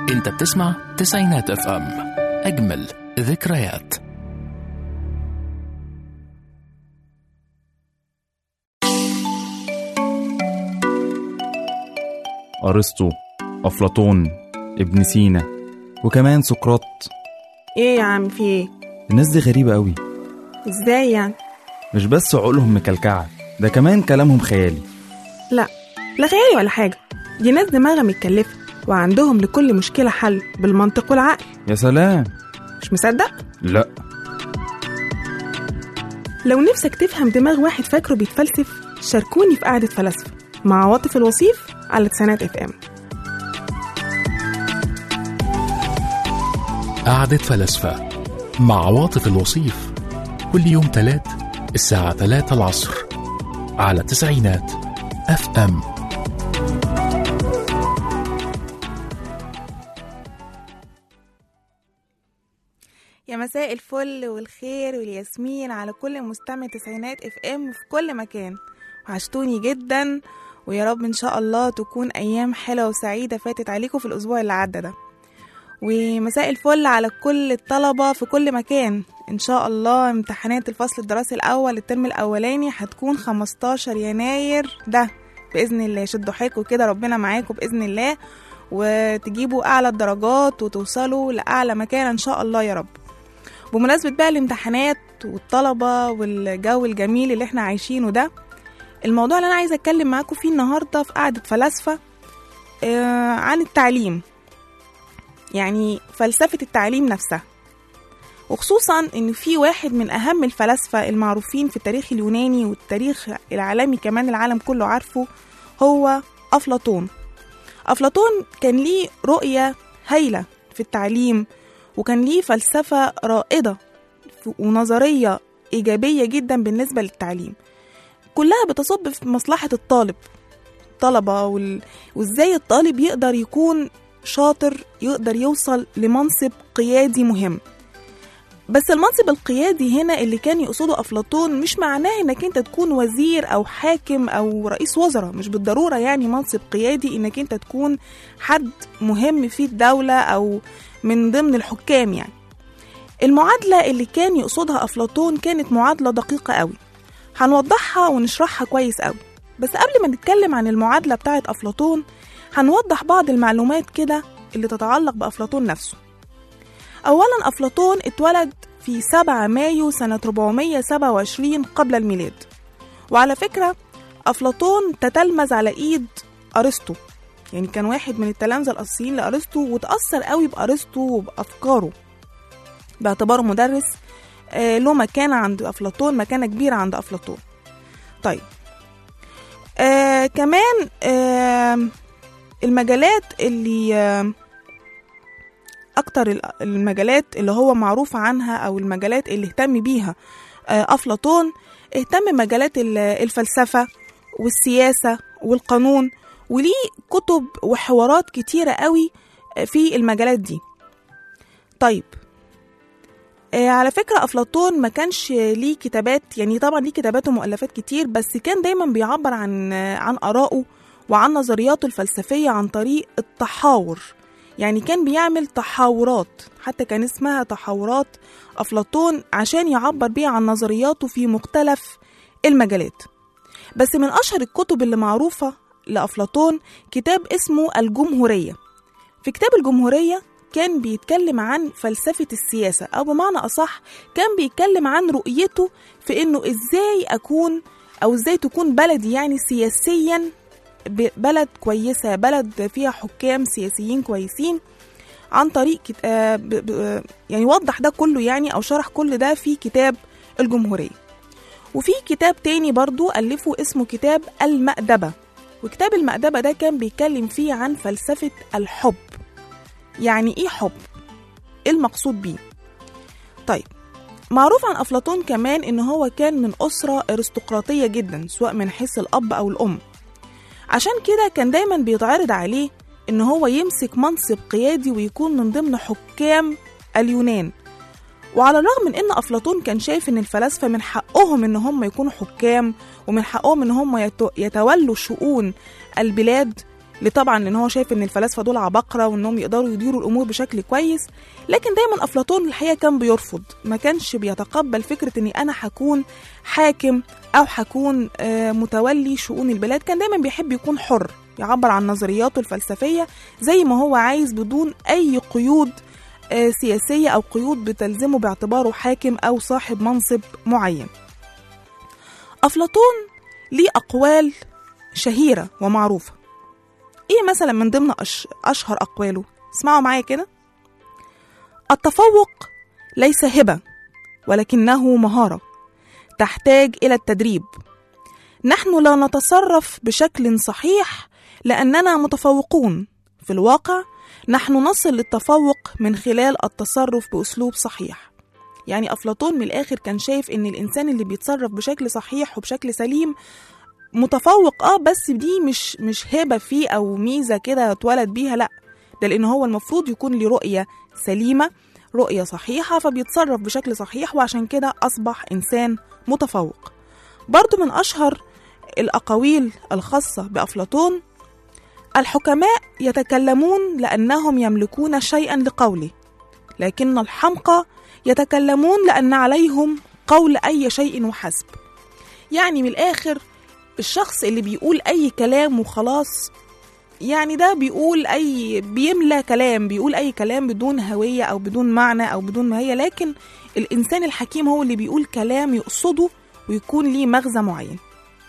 انت بتسمع تسعينات اف ام اجمل ذكريات أرسطو أفلاطون ابن سينا وكمان سقراط ايه يا عم في ايه الناس دي غريبة قوي ازاي يعني مش بس عقولهم مكلكعة ده كمان كلامهم خيالي لا لا خيالي ولا حاجه دي ناس دماغها متكلفه وعندهم لكل مشكله حل بالمنطق والعقل يا سلام مش مصدق لا لو نفسك تفهم دماغ واحد فاكره بيتفلسف شاركوني في قعده فلاسفه مع عواطف الوصيف على تسعينات اف ام قعدة فلاسفة مع عواطف الوصيف كل يوم تلات الساعة تلاتة العصر على تسعينات اف ام يا مساء الفل والخير والياسمين على كل مستمع تسعينات اف ام في كل مكان وحشتوني جدا ويا رب ان شاء الله تكون ايام حلوه وسعيده فاتت عليكم في الاسبوع اللي عدى ده ومساء الفل على كل الطلبه في كل مكان ان شاء الله امتحانات الفصل الدراسي الاول الترم الاولاني هتكون 15 يناير ده باذن الله شدوا حيلكم كده ربنا معاكم باذن الله وتجيبوا اعلى الدرجات وتوصلوا لاعلى مكان ان شاء الله يا رب بمناسبة بقى الامتحانات والطلبة والجو الجميل اللي احنا عايشينه ده الموضوع اللي انا عايزة اتكلم معاكم فيه النهاردة في قعدة فلاسفة آه عن التعليم يعني فلسفة التعليم نفسها وخصوصا ان في واحد من اهم الفلاسفة المعروفين في التاريخ اليوناني والتاريخ العالمي كمان العالم كله عارفه هو افلاطون افلاطون كان ليه رؤية هايلة في التعليم وكان ليه فلسفة رائدة ف- ونظرية إيجابية جدا بالنسبة للتعليم كلها بتصب في مصلحة الطالب الطلبة وال... وإزاي الطالب يقدر يكون شاطر يقدر يوصل لمنصب قيادي مهم بس المنصب القيادي هنا اللي كان يقصده أفلاطون مش معناه إنك أنت تكون وزير أو حاكم أو رئيس وزراء مش بالضرورة يعني منصب قيادي إنك أنت تكون حد مهم في الدولة أو من ضمن الحكام يعني المعادلة اللي كان يقصدها أفلاطون كانت معادلة دقيقة قوي هنوضحها ونشرحها كويس قوي بس قبل ما نتكلم عن المعادلة بتاعة أفلاطون هنوضح بعض المعلومات كده اللي تتعلق بأفلاطون نفسه أولا أفلاطون اتولد في 7 مايو سنة 427 قبل الميلاد وعلى فكرة أفلاطون تتلمذ على إيد أرسطو يعني كان واحد من التلامذة الأساسيين لأرسطو وتأثر قوي بأرسطو وبأفكاره باعتباره مدرس آه له مكانة عند أفلاطون مكانة كبيرة عند أفلاطون طيب آه كمان آه المجالات اللي آه أكتر ال- المجالات اللي هو معروف عنها أو المجالات اللي اهتم بيها آه أفلاطون اهتم بمجالات ال- الفلسفة والسياسة والقانون وليه كتب وحوارات كتيرة قوي في المجالات دي طيب آه، على فكرة أفلاطون ما كانش ليه كتابات يعني طبعا ليه كتابات ومؤلفات كتير بس كان دايما بيعبر عن آه، عن آرائه وعن نظرياته الفلسفية عن طريق التحاور يعني كان بيعمل تحاورات حتى كان اسمها تحاورات أفلاطون عشان يعبر بيها عن نظرياته في مختلف المجالات بس من أشهر الكتب اللي معروفة لأفلاطون كتاب اسمه الجمهورية في كتاب الجمهورية كان بيتكلم عن فلسفة السياسة أو بمعنى أصح كان بيتكلم عن رؤيته في إنه إزاي أكون أو إزاي تكون بلدي يعني سياسيا ب- بلد كويسة بلد فيها حكام سياسيين كويسين عن طريق كت... آه ب... ب... يعني وضح ده كله يعني أو شرح كل ده في كتاب الجمهورية وفي كتاب تاني برضو ألفه اسمه كتاب المأدبة وكتاب المأدبة ده كان بيتكلم فيه عن فلسفة الحب يعني إيه حب؟ إيه المقصود بيه؟ طيب معروف عن أفلاطون كمان إن هو كان من أسرة أرستقراطية جدا سواء من حيث الأب أو الأم عشان كده كان دايما بيتعرض عليه إن هو يمسك منصب قيادي ويكون من ضمن حكام اليونان وعلى الرغم من ان افلاطون كان شايف ان الفلاسفه من حقهم ان هم يكونوا حكام ومن حقهم ان هم يتو- يتولوا شؤون البلاد لطبعا لان هو شايف ان الفلاسفه دول عباقره وانهم يقدروا يديروا الامور بشكل كويس لكن دايما افلاطون الحقيقه كان بيرفض ما كانش بيتقبل فكره اني انا هكون حاكم او هكون آه، متولي شؤون البلاد كان دايما بيحب يكون حر يعبر عن نظرياته الفلسفيه زي ما هو عايز بدون اي قيود آه، سياسيه او قيود بتلزمه باعتباره حاكم او صاحب منصب معين افلاطون ليه اقوال شهيره ومعروفه ايه مثلا من ضمن أش... اشهر اقواله اسمعوا معايا كده التفوق ليس هبه ولكنه مهاره تحتاج الى التدريب نحن لا نتصرف بشكل صحيح لاننا متفوقون في الواقع نحن نصل للتفوق من خلال التصرف باسلوب صحيح يعني افلاطون من الاخر كان شايف ان الانسان اللي بيتصرف بشكل صحيح وبشكل سليم متفوق اه بس دي مش مش هبه فيه او ميزه كده اتولد بيها لا ده لان هو المفروض يكون ليه رؤيه سليمه رؤيه صحيحه فبيتصرف بشكل صحيح وعشان كده اصبح انسان متفوق برضو من اشهر الاقاويل الخاصه بافلاطون الحكماء يتكلمون لانهم يملكون شيئا لقوله لكن الحمقى يتكلمون لان عليهم قول اي شيء وحسب يعني من الاخر الشخص اللي بيقول اي كلام وخلاص يعني ده بيقول اي بيملى كلام بيقول اي كلام بدون هويه او بدون معنى او بدون ماهيه لكن الانسان الحكيم هو اللي بيقول كلام يقصده ويكون ليه مغزى معين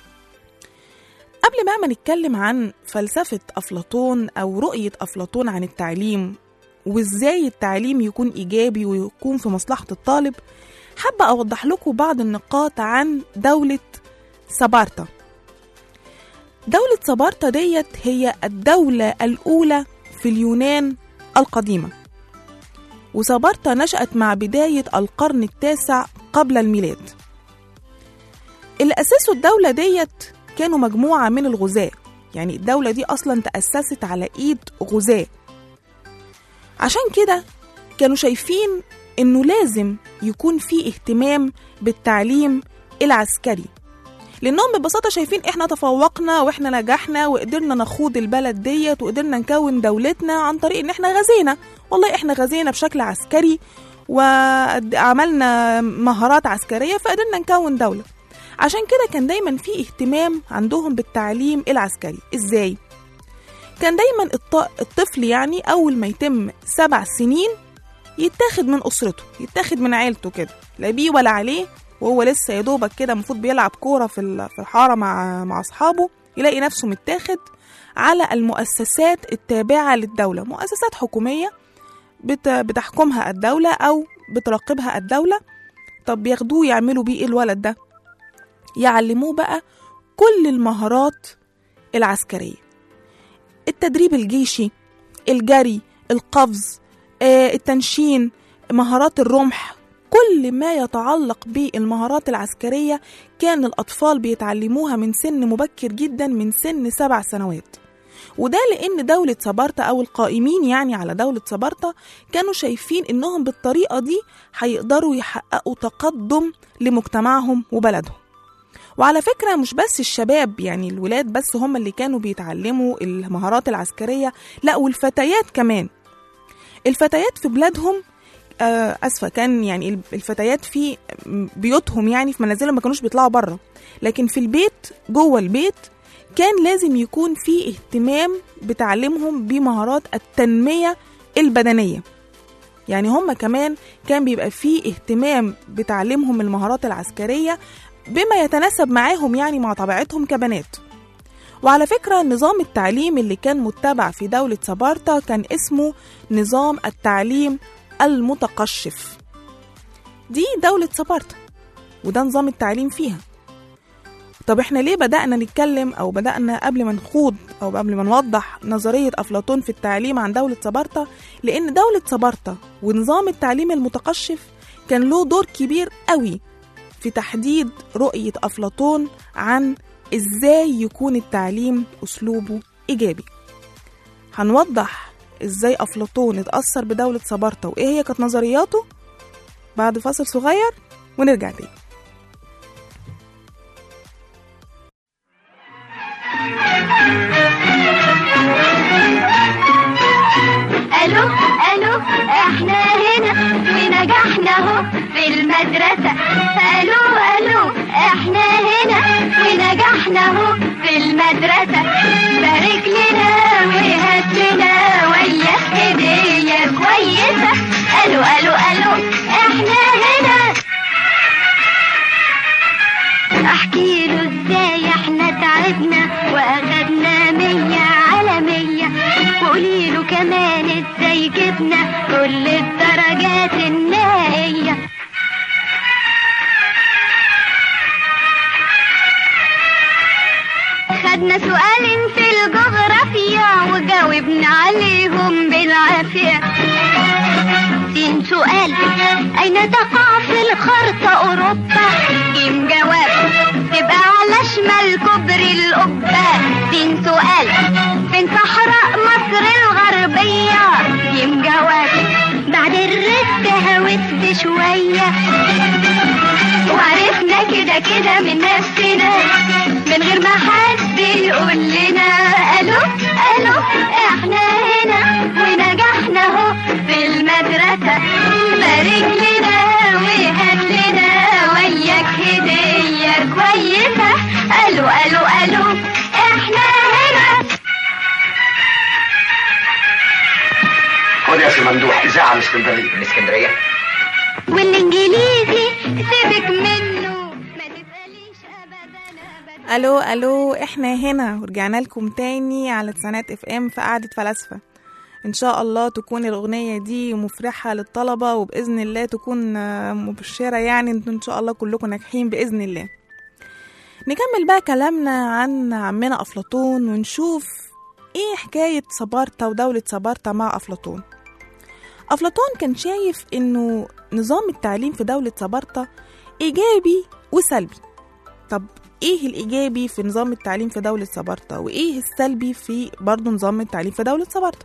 قبل بقى ما نتكلم عن فلسفة أفلاطون أو رؤية أفلاطون عن التعليم وإزاي التعليم يكون إيجابي ويكون في مصلحة الطالب حابة أوضح لكم بعض النقاط عن دولة سبارتا دولة سبارتا ديت هي الدولة الأولى في اليونان القديمة وسبارتا نشأت مع بداية القرن التاسع قبل الميلاد اللي أسسوا الدولة ديت كانوا مجموعة من الغزاة يعني الدولة دي أصلا تأسست على إيد غزاة عشان كده كانوا شايفين إنه لازم يكون في اهتمام بالتعليم العسكري لانهم ببساطه شايفين احنا تفوقنا واحنا نجحنا وقدرنا نخوض البلد ديت وقدرنا نكون دولتنا عن طريق ان احنا غزينا والله احنا غزينا بشكل عسكري وعملنا مهارات عسكريه فقدرنا نكون دوله عشان كده كان دايما في اهتمام عندهم بالتعليم العسكري ازاي كان دايما الط- الطفل يعني اول ما يتم سبع سنين يتاخد من اسرته يتاخد من عيلته كده لا بيه ولا عليه وهو لسه يا دوبك كده المفروض بيلعب كوره في ال- في الحاره مع مع اصحابه يلاقي نفسه متاخد على المؤسسات التابعه للدوله مؤسسات حكوميه بت بتحكمها الدوله او بتراقبها الدوله طب بياخدوه يعملوا بيه ايه الولد ده يعلموه بقى كل المهارات العسكريه التدريب الجيشي الجري القفز آه، التنشين مهارات الرمح كل ما يتعلق بالمهارات العسكرية كان الأطفال بيتعلموها من سن مبكر جدا من سن سبع سنوات وده لأن دولة سبارتا أو القائمين يعني على دولة سبارتا كانوا شايفين إنهم بالطريقة دي هيقدروا يحققوا تقدم لمجتمعهم وبلدهم وعلى فكرة مش بس الشباب يعني الولاد بس هم اللي كانوا بيتعلموا المهارات العسكرية لا والفتيات كمان الفتيات في بلادهم آه، اسفه كان يعني الفتيات في بيوتهم يعني في منازلهم ما كانوش بيطلعوا بره لكن في البيت جوه البيت كان لازم يكون في اهتمام بتعليمهم بمهارات التنميه البدنيه يعني هم كمان كان بيبقى فيه اهتمام بتعليمهم المهارات العسكريه بما يتناسب معاهم يعني مع طبيعتهم كبنات وعلى فكرة نظام التعليم اللي كان متبع في دولة سبارتا كان اسمه نظام التعليم المتقشف دي دولة سبارتا وده نظام التعليم فيها طب احنا ليه بدأنا نتكلم أو بدأنا قبل ما نخوض أو قبل ما نوضح نظرية أفلاطون في التعليم عن دولة سبارتا لأن دولة سبارتا ونظام التعليم المتقشف كان له دور كبير قوي في تحديد رؤية أفلاطون عن إزاي يكون التعليم أسلوبه إيجابي هنوضح إزاي أفلاطون اتأثر بدولة سبارتا وإيه هي كانت نظرياته بعد فاصل صغير ونرجع تاني ونجحنا اهو في المدرسة الو الو احنا هنا ونجحنا اهو في المدرسة بارك لنا وهات لنا وياك هدية كويسة الو الو الو احنا هنا احكي له ازاي احنا تعبنا واخدنا مية على مية وقولي له كمان ازاي جبنا كل الدرجات النهائية خدنا سؤالين في الجغرافيا وجاوبنا عليهم بالعافية سين سؤال أين تقع في الخرطة أوروبا جيم جواب تبقى على شمال كوبري القبة سين سؤال فين صحراء مصر الغربية جيم جواب بعد الرد هوت بشوية وعرفنا كده كده من نفسنا من غير ما حد يقول لنا الو الو احنا هنا ونجحنا اهو في المدرسة بارك لنا وهات لنا وياك هدية كويسة الو الو الو احنا هنا خد يا سي ممدوح اذاعه من اسكندريه من اسكندريه والانجليزي سيبك منه ما تسأليش ابدا ابدا الو الو احنا هنا ورجعنا لكم تاني على تسعينات اف ام في قعدة فلاسفة ان شاء الله تكون الاغنية دي مفرحة للطلبة وباذن الله تكون آه، مبشرة يعني انتوا ان شاء الله كلكم ناجحين باذن الله نكمل بقى كلامنا عن عمنا افلاطون ونشوف ايه حكاية سبارتا ودولة سبارتا مع افلاطون افلاطون كان شايف انه نظام التعليم في دولة سبارتا ايجابي وسلبي طب ايه الايجابي في نظام التعليم في دولة سبارتا وايه السلبي في برضه نظام التعليم في دولة سبارتا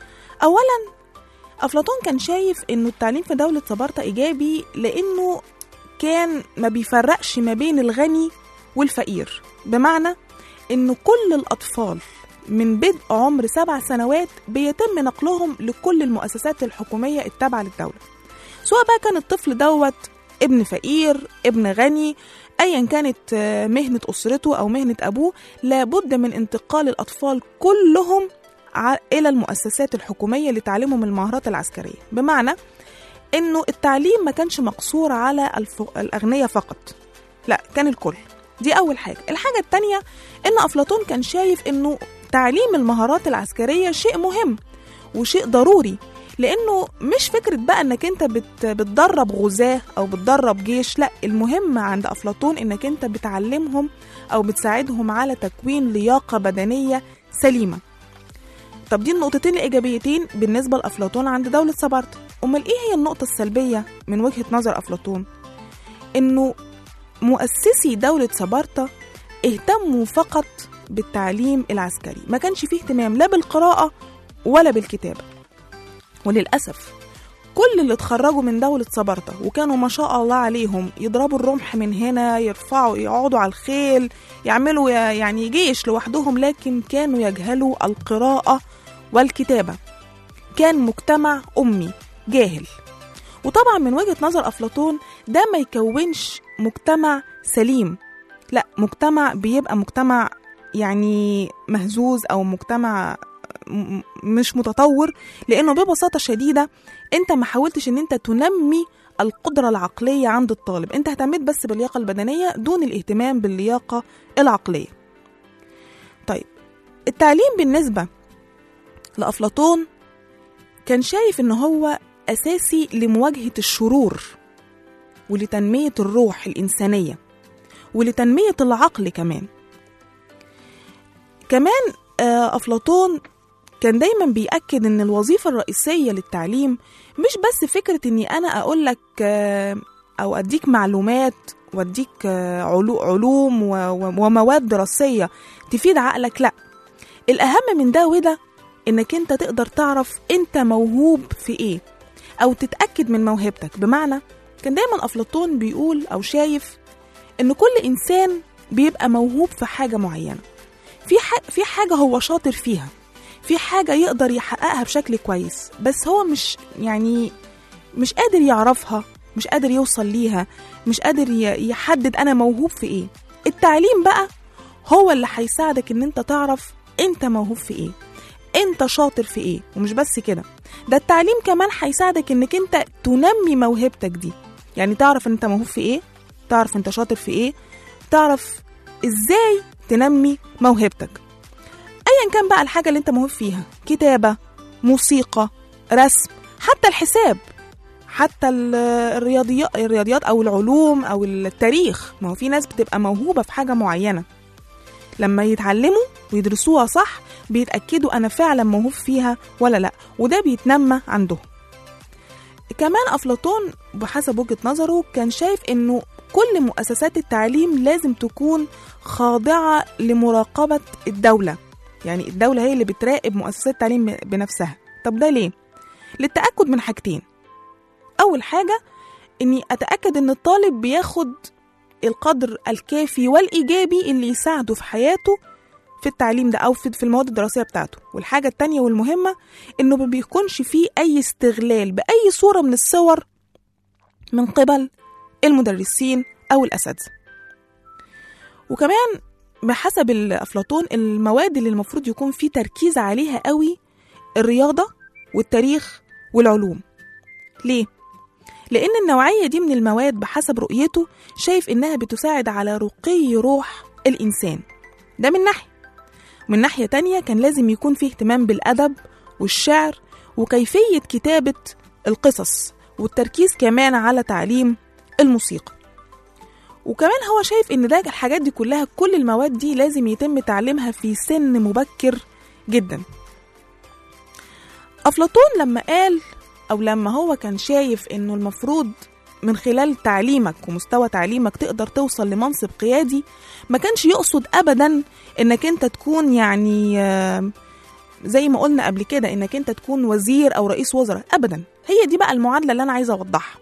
اولا افلاطون كان شايف انه التعليم في دولة سبارتا ايجابي لانه كان ما بيفرقش ما بين الغني والفقير بمعنى انه كل الاطفال من بدء عمر سبع سنوات بيتم نقلهم لكل المؤسسات الحكومية التابعة للدولة سواء بقى كان الطفل دوت ابن فقير ابن غني ايا كانت آه، مهنة اسرته او مهنة ابوه لابد من انتقال الاطفال كلهم ع- الى المؤسسات الحكومية لتعليمهم المهارات العسكرية بمعنى انه التعليم ما كانش مقصور على الف... الاغنياء فقط لا كان الكل دي اول حاجة الحاجة التانية ان افلاطون كان شايف انه تعليم المهارات العسكرية شيء مهم وشيء ضروري لانه مش فكره بقى انك انت بت بتدرب غزاه او بتدرب جيش لا المهم عند افلاطون انك انت بتعلمهم او بتساعدهم على تكوين لياقه بدنيه سليمه طب دي النقطتين الايجابيتين بالنسبه لافلاطون عند دوله سبارتا امال ايه هي النقطه السلبيه من وجهه نظر افلاطون انه مؤسسي دوله سبارتا اهتموا فقط بالتعليم العسكري ما كانش فيه اهتمام لا بالقراءه ولا بالكتابه وللأسف كل اللي اتخرجوا من دولة سبارتا وكانوا ما شاء الله عليهم يضربوا الرمح من هنا يرفعوا يقعدوا على الخيل يعملوا يا- يعني جيش لوحدهم لكن كانوا يجهلوا القراءة والكتابة كان مجتمع أمي جاهل وطبعا من وجهة نظر أفلاطون ده ما يكونش مجتمع سليم لا مجتمع بيبقى مجتمع يعني مهزوز أو مجتمع م- مش متطور لانه ببساطه شديده انت ما حاولتش ان انت تنمي القدره العقليه عند الطالب انت اهتميت بس باللياقه البدنيه دون الاهتمام باللياقه العقليه طيب التعليم بالنسبه لافلاطون كان شايف ان هو اساسي لمواجهه الشرور ولتنميه الروح الانسانيه ولتنميه العقل كمان كمان آه، افلاطون كان دايما بيأكد ان الوظيفة الرئيسية للتعليم مش بس فكرة اني انا اقول لك او اديك معلومات واديك آه، علو- علوم و- و- ومواد دراسية تفيد عقلك لا الاهم من ده وده انك انت تقدر تعرف انت موهوب في ايه او تتأكد من موهبتك بمعنى كان دايما افلاطون بيقول او شايف ان كل انسان بيبقى موهوب في حاجة معينة في ح- في حاجة هو شاطر فيها في حاجة يقدر يحققها بشكل كويس بس هو مش يعني مش قادر يعرفها مش قادر يوصل ليها مش قادر ي- يحدد انا موهوب في ايه التعليم بقى هو اللي هيساعدك ان انت تعرف انت موهوب في ايه انت شاطر في ايه ومش بس كده ده التعليم كمان هيساعدك انك انت تنمي موهبتك دي يعني تعرف انت موهوب في ايه تعرف انت شاطر في ايه تعرف ازاي تنمي موهبتك ايا كان بقى الحاجه اللي انت موهوب فيها كتابه موسيقى رسم حتى الحساب حتى ال- الرياضيات الرياضيات او العلوم او التاريخ ما هو في ناس بتبقى موهوبه في حاجه معينه لما يتعلموا ويدرسوها صح بيتاكدوا انا فعلا موهوب فيها ولا لا وده بيتنمى عندهم كمان افلاطون بحسب وجهه نظره كان شايف انه كل مؤسسات التعليم لازم تكون خاضعه لمراقبه الدوله يعني الدوله هي اللي بتراقب مؤسسات التعليم بنفسها طب ده ليه للتاكد من حاجتين اول حاجه اني اتاكد ان الطالب بياخد القدر الكافي والايجابي اللي يساعده في حياته في التعليم ده او في في المواد الدراسيه بتاعته والحاجه التانية والمهمه انه ما بيكونش فيه اي استغلال باي صوره من الصور من قبل المدرسين او الاساتذه وكمان بحسب افلاطون المواد اللي المفروض يكون فيه تركيز عليها قوي الرياضه والتاريخ والعلوم ليه لان النوعيه دي من المواد بحسب رؤيته شايف انها بتساعد على رقي روح الانسان ده من ناحيه من ناحيه تانية كان لازم يكون فيه اهتمام بالادب والشعر وكيفيه كتابه القصص والتركيز كمان على تعليم الموسيقى وكمان هو شايف ان ده الحاجات دي كلها كل المواد دي لازم يتم تعليمها في سن مبكر جدا افلاطون لما قال او لما هو كان شايف انه المفروض من خلال تعليمك ومستوى تعليمك تقدر توصل لمنصب قيادي ما كانش يقصد ابدا انك انت تكون يعني آه، زي ما قلنا قبل كده انك انت تكون وزير او رئيس وزراء ابدا هي دي بقى المعادله اللي انا عايزه اوضحها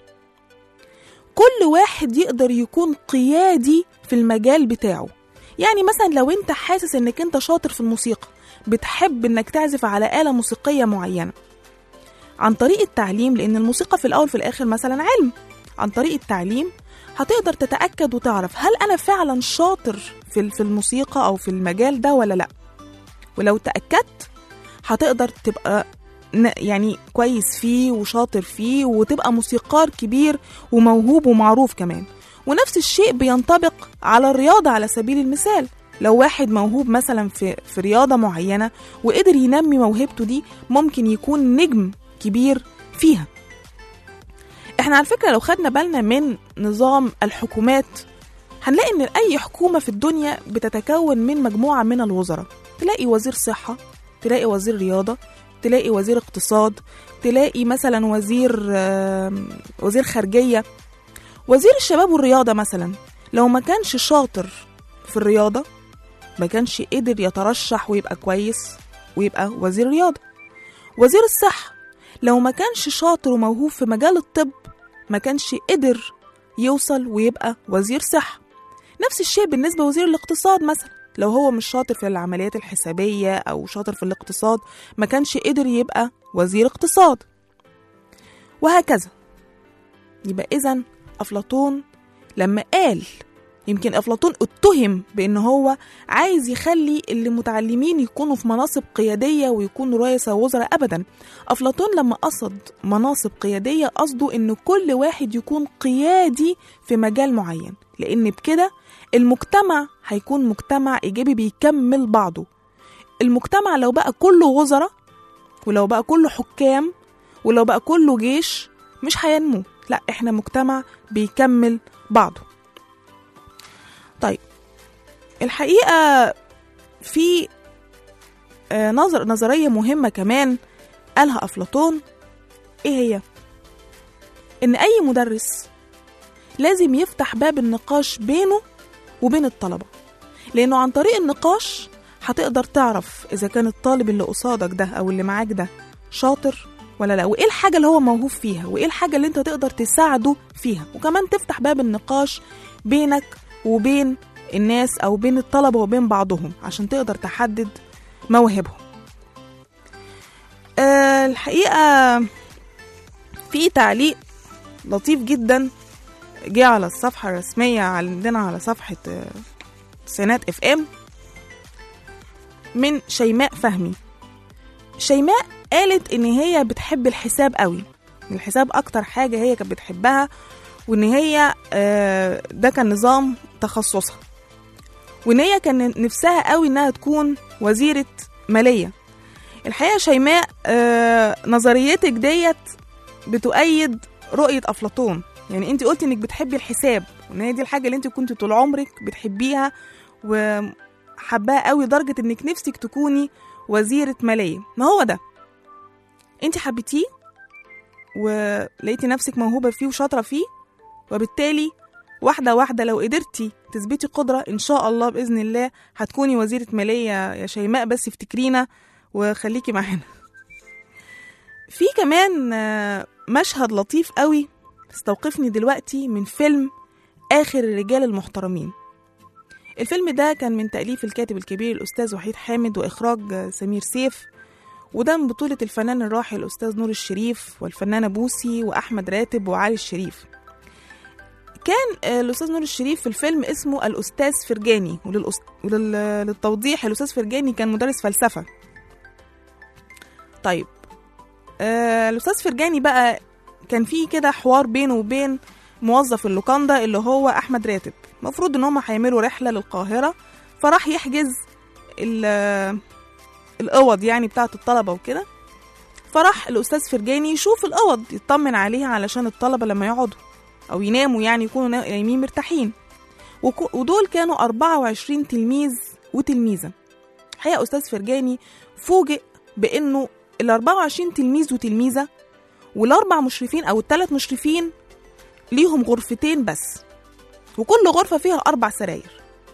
كل واحد يقدر يكون قيادي في المجال بتاعه يعني مثلا لو انت حاسس انك انت شاطر في الموسيقى بتحب انك تعزف على آلة موسيقية معينة عن طريق التعليم لأن الموسيقى في الأول في الآخر مثلا علم عن طريق التعليم هتقدر تتأكد وتعرف هل أنا فعلا شاطر في في الموسيقى أو في المجال ده ولا لأ ولو تأكدت هتقدر تبقى ن- يعني كويس فيه وشاطر فيه وتبقى موسيقار كبير وموهوب ومعروف كمان ونفس الشيء بينطبق على الرياضة على سبيل المثال لو واحد موهوب مثلا في في رياضة معينة وقدر ينمي موهبته دي ممكن يكون نجم كبير فيها احنا على فكرة لو خدنا بالنا من نظام الحكومات هنلاقي ان اي حكومة في الدنيا بتتكون من مجموعة من الوزراء تلاقي وزير صحة تلاقي وزير رياضة تلاقي وزير اقتصاد تلاقي مثلا وزير آم، وزير خارجية وزير الشباب والرياضة مثلا لو ما كانش شاطر في الرياضة ما كانش قدر يترشح ويبقى كويس ويبقى وزير رياضة وزير الصحة لو ما كانش شاطر وموهوب في مجال الطب ما كانش قدر يوصل ويبقى وزير صحة نفس الشيء بالنسبة لوزير الاقتصاد مثلا لو هو مش شاطر في العمليات الحسابية أو شاطر في الاقتصاد ما كانش قدر يبقى وزير اقتصاد وهكذا يبقى إذا أفلاطون لما قال يمكن أفلاطون اتهم بأن هو عايز يخلي اللي متعلمين يكونوا في مناصب قيادية ويكونوا رؤساء وزراء أبدا أفلاطون لما قصد مناصب قيادية قصده أن كل واحد يكون قيادي في مجال معين لأن بكده المجتمع هيكون مجتمع إيجابي بيكمل بعضه المجتمع لو بقى كله وزراء ولو بقى كله حكام ولو بقى كله جيش مش هينمو لا احنا مجتمع بيكمل بعضه طيب الحقيقة في آه، نظر نظرية مهمة كمان قالها أفلاطون إيه هي؟ إن أي مدرس لازم يفتح باب النقاش بينه وبين الطلبة لأنه عن طريق النقاش هتقدر تعرف إذا كان الطالب اللي قصادك ده أو اللي معاك ده شاطر ولا لا وإيه الحاجة اللي هو موهوب فيها وإيه الحاجة اللي أنت تقدر تساعده فيها وكمان تفتح باب النقاش بينك وبين الناس أو بين الطلبة وبين بعضهم عشان تقدر تحدد مواهبهم أه الحقيقة في تعليق لطيف جدا جه على الصفحة الرسمية عندنا على صفحة آه، تسعينات اف ام من شيماء فهمي شيماء قالت ان هي بتحب الحساب قوي الحساب اكتر حاجة هي كانت بتحبها وان هي آه، ده كان نظام تخصصها وان هي كان نفسها قوي انها تكون وزيرة مالية الحقيقة شيماء آه، نظريتك ديت بتؤيد رؤية أفلاطون يعني انت قلتي انك بتحبي الحساب وان هي دي الحاجة اللي انت كنت طول عمرك بتحبيها وحباها قوي لدرجة انك نفسك تكوني وزيرة مالية ما هو ده انت حبيتيه ولقيتي نفسك موهوبة فيه وشاطرة فيه وبالتالي واحدة واحدة لو قدرتي تثبتي قدرة إن شاء الله بإذن الله هتكوني وزيرة مالية يا شيماء بس افتكرينا وخليكي معانا في كمان آه، مشهد لطيف قوي استوقفني دلوقتي من فيلم آخر الرجال المحترمين الفيلم ده كان من تأليف الكاتب الكبير الأستاذ وحيد حامد وإخراج آه، سمير سيف وده من بطولة الفنان الراحل الأستاذ نور الشريف والفنانة بوسي وأحمد راتب وعلي الشريف كان آه، الأستاذ نور الشريف في الفيلم اسمه الأستاذ فرجاني وللأس... وللتوضيح الأستاذ فرجاني كان مدرس فلسفة طيب آه الأستاذ فرجاني بقى كان في كده حوار بينه وبين موظف اللوكاندا اللي هو أحمد راتب المفروض إن هما هيعملوا رحلة للقاهرة فراح يحجز ال- الأوض يعني بتاعة الطلبة وكده فراح الأستاذ فرجاني يشوف الأوض يطمن عليها علشان الطلبة لما يقعدوا أو يناموا يعني يكونوا نا- نايمين مرتاحين وكو- ودول كانوا 24 تلميذ وتلميذة الحقيقة أستاذ فرجاني فوجئ بإنه ال 24 تلميذ وتلميذة والأربع مشرفين أو الثلاث مشرفين ليهم غرفتين بس وكل غرفة فيها أربع سراير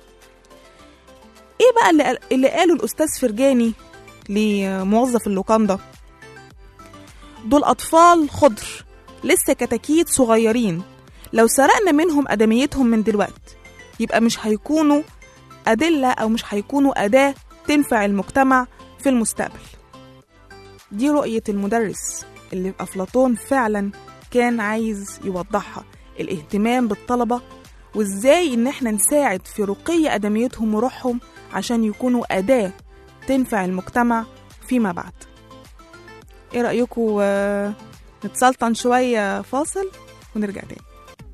إيه بقى اللي, قال- اللي قاله الأستاذ فرجاني لموظف اللوكاندا دول أطفال خضر لسه كتاكيت صغيرين لو سرقنا منهم أدميتهم من دلوقت يبقى مش هيكونوا أدلة أو مش هيكونوا أداة تنفع المجتمع في المستقبل دي رؤية المدرس اللي أفلاطون فعلا كان عايز يوضحها الاهتمام بالطلبة وازاي ان احنا نساعد في رقي أدميتهم وروحهم عشان يكونوا أداة تنفع المجتمع فيما بعد ايه رأيكم آه، نتسلطن شوية فاصل ونرجع تاني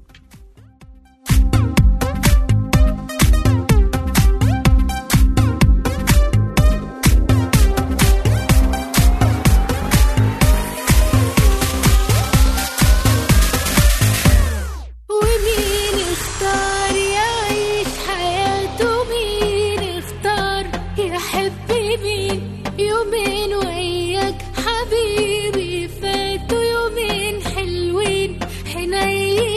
ومين اختار يعيش حياته مين اختار يحب مين يومين وياك حبيبي فاتوا يومين حلوين حنين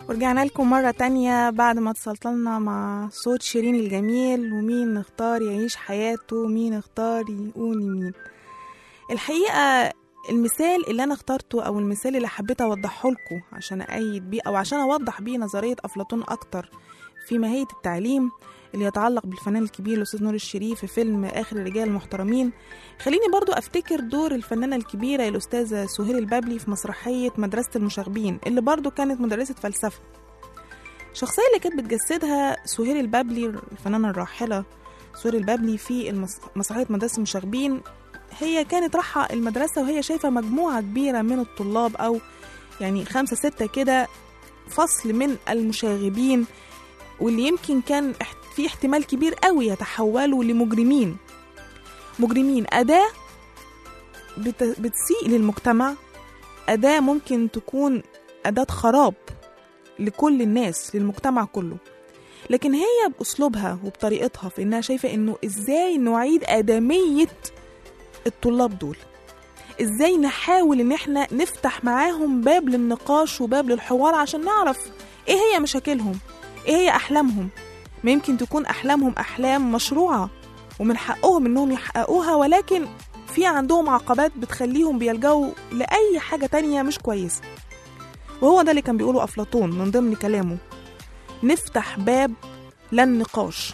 ورجعنا لكم مرة تانية بعد ما تسلطلنا مع صوت شيرين الجميل ومين اختار يعيش حياته ومين اختار يقول مين الحقيقة المثال اللي أنا اخترته أو المثال اللي حبيت أوضحه لكم عشان أأيد بيه أو عشان أوضح بيه نظرية أفلاطون أكتر في ماهية التعليم اللي يتعلق بالفنان الكبير الأستاذ نور الشريف في فيلم آخر الرجال المحترمين خليني برضو أفتكر دور الفنانة الكبيرة الأستاذة سهير البابلي في مسرحية مدرسة المشاغبين اللي برضو كانت مدرسة فلسفة الشخصية اللي كانت بتجسدها سهير البابلي الفنانة الراحلة سهير البابلي في المس- مسرحية مدرسة المشاغبين هي كانت رايحة المدرسة وهي شايفة مجموعة كبيرة من الطلاب أو يعني خمسة ستة كده فصل من المشاغبين واللي يمكن كان اح- في احتمال كبير قوي يتحولوا لمجرمين مجرمين أداة بت- بتسيء للمجتمع أداة ممكن تكون أداة خراب لكل الناس للمجتمع كله لكن هي بأسلوبها وبطريقتها في إنها شايفة إنه إزاي نعيد آدمية الطلاب دول إزاي نحاول إن إحنا نفتح معاهم باب للنقاش وباب للحوار عشان نعرف إيه هي مشاكلهم إيه هي أحلامهم ما يمكن تكون أحلامهم أحلام مشروعة ومن حقهم إنهم يحققوها ولكن في عندهم عقبات بتخليهم بيلجأوا لأي حاجة تانية مش كويسة وهو ده اللي كان بيقوله أفلاطون من ضمن كلامه نفتح باب للنقاش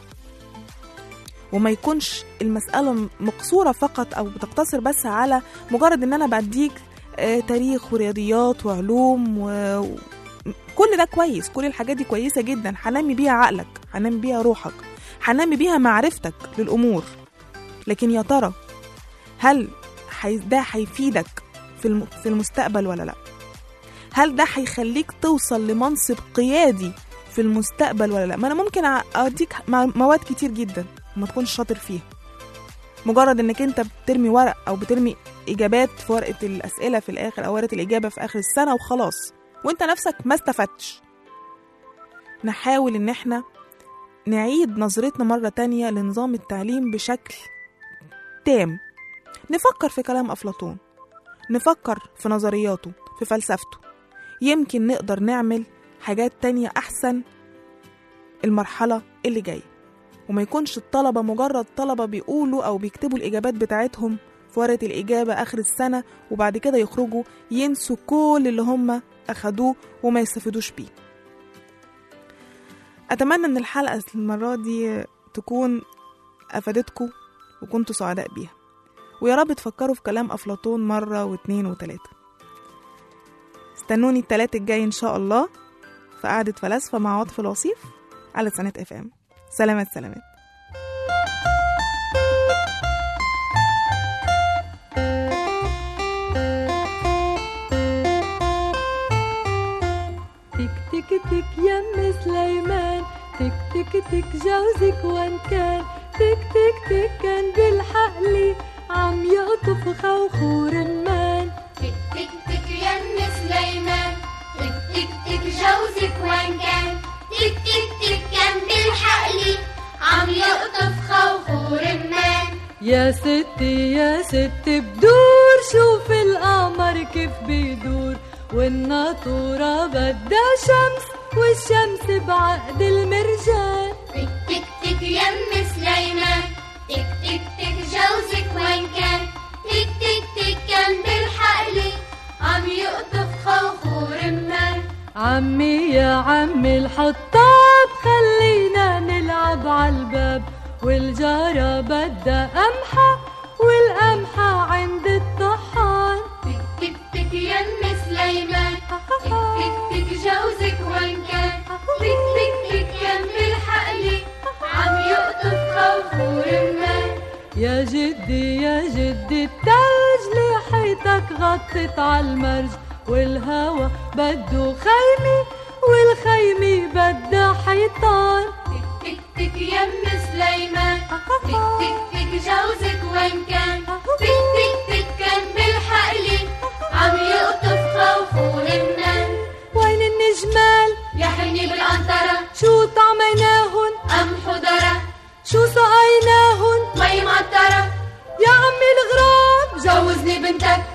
وما يكونش المسألة مقصورة فقط أو بتقتصر بس على مجرد إن أنا بديك آه، تاريخ ورياضيات وعلوم و... و- كل ده كويس كل الحاجات دي كويسة جدا هنمي بيها عقلك هنمي بيها روحك هنمي بيها معرفتك للأمور لكن يا ترى هل حي... ده هيفيدك في الم... في المستقبل ولا لا هل ده هيخليك توصل لمنصب قيادي في المستقبل ولا لا ما انا ممكن أ- اديك مع- مواد كتير جدا وما تكونش شاطر فيها مجرد انك انت بترمي ورق او بترمي اجابات في ورقه الاسئله في الاخر او ورقه الاجابه في اخر السنه وخلاص وانت نفسك ما استفدتش نحاول ان احنا نعيد نظرتنا مره تانية لنظام التعليم بشكل تام نفكر في كلام افلاطون نفكر في نظرياته في فلسفته يمكن نقدر نعمل حاجات تانية أحسن المرحلة اللي جاية وما يكونش الطلبة مجرد طلبة بيقولوا أو بيكتبوا الإجابات بتاعتهم في ورقة الإجابة آخر السنة وبعد كده يخرجوا ينسوا كل اللي هم أخدوه وما يستفيدوش بيه أتمنى إن الحلقة المرة دي تكون أفادتكم وكنتوا سعداء بيها ويا رب تفكروا في كلام أفلاطون مرة واتنين وتلاتة استنوني التلات الجاي إن شاء الله في قعدة فلاسفة مع عاطف الوصيف على سنة اف ام سلامات سلامات تك تك تك يم سليمان تك تك تك جوزك وين كان تك تك تك كان بالحقلي عم يقطف خوخور المان تك تك تك يم سليمان تك تك تك جوزك وين كان تك تك تك كان بالحقلي عم يقطف خوخور المان يا ستي يا ستي بدور شوف القمر كيف بيدور والناطورة بدها شمس والشمس بعقد المرجان تك تك تك يم سليمان تك تك تك جوزك وين كان تك تك تك كان بالحقلي عم يقطف خوخور المان عمي يا عمي الحطاب خلينا نلعب عالباب والجارة بدها قمحة والقمحة عند الطحان تك تك تك يم سليمان تك تك تك جوزك وين كان تك تك تك كان بالحقلي عم يقطف خوخور المان يا جدي يا جدي التلج لحيتك غطت عالمرج والهوا بده خيمة والخيمة بدها حيطان تك تك تك يم سليمان تك تك تك جوزك وين كان تك تك تك كان بالحقلي عم يقطف خوخور النان وين النجمال يا حني بالقنطرة شو طعميناهن أم حضرة شو سقيناهن مي معطرة يا عمي الغراب جوزني بنتك